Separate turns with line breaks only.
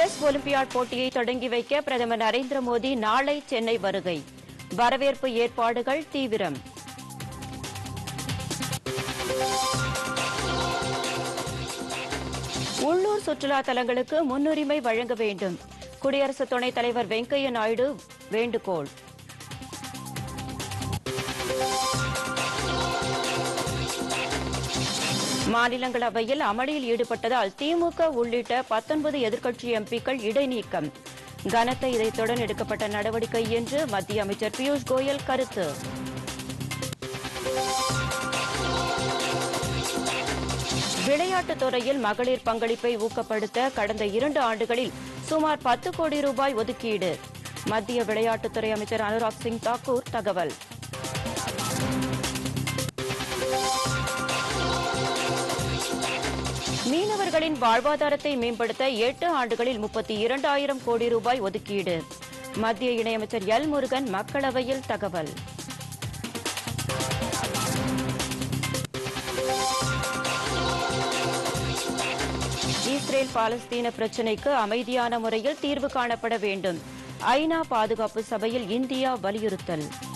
chess olympiad போட்டியை தொடங்கி வைக்க பிரதமர் நரேந்திர மோடி நாளை சென்னை வருகை வரவேற்பு ஏற்பாடுகள் தீவிரம் உள்ளூர் சுற்றுலா தலங்களுக்கு முன்னுரிமை வழங்க வேண்டும் குடியரசு துணைத் தலைவர் வெங்கையா நாயுடு வேண்டுகோள் மாநிலங்களவையில் அமளியில் ஈடுபட்டதால் திமுக உள்ளிட்ட பத்தொன்பது எதிர்க்கட்சி எம்பிக்கள் இடைநீக்கம் கனத்த இதயத்துடன் எடுக்கப்பட்ட நடவடிக்கை என்று மத்திய அமைச்சர் பியூஷ் கோயல் கருத்து விளையாட்டுத் துறையில் மகளிர் பங்களிப்பை ஊக்கப்படுத்த கடந்த இரண்டு ஆண்டுகளில் சுமார் பத்து கோடி ரூபாய் ஒதுக்கீடு மத்திய விளையாட்டுத்துறை அமைச்சர் அனுராக் சிங் தாக்கூர் தகவல் மீனவர்களின் வாழ்வாதாரத்தை மேம்படுத்த எட்டு ஆண்டுகளில் முப்பத்தி இரண்டாயிரம் கோடி ரூபாய் ஒதுக்கீடு மத்திய இணையமைச்சர் எல் முருகன் மக்களவையில் தகவல் இஸ்ரேல் பாலஸ்தீன பிரச்சினைக்கு அமைதியான முறையில் தீர்வு காணப்பட வேண்டும் ஐநா பாதுகாப்பு சபையில் இந்தியா வலியுறுத்தல்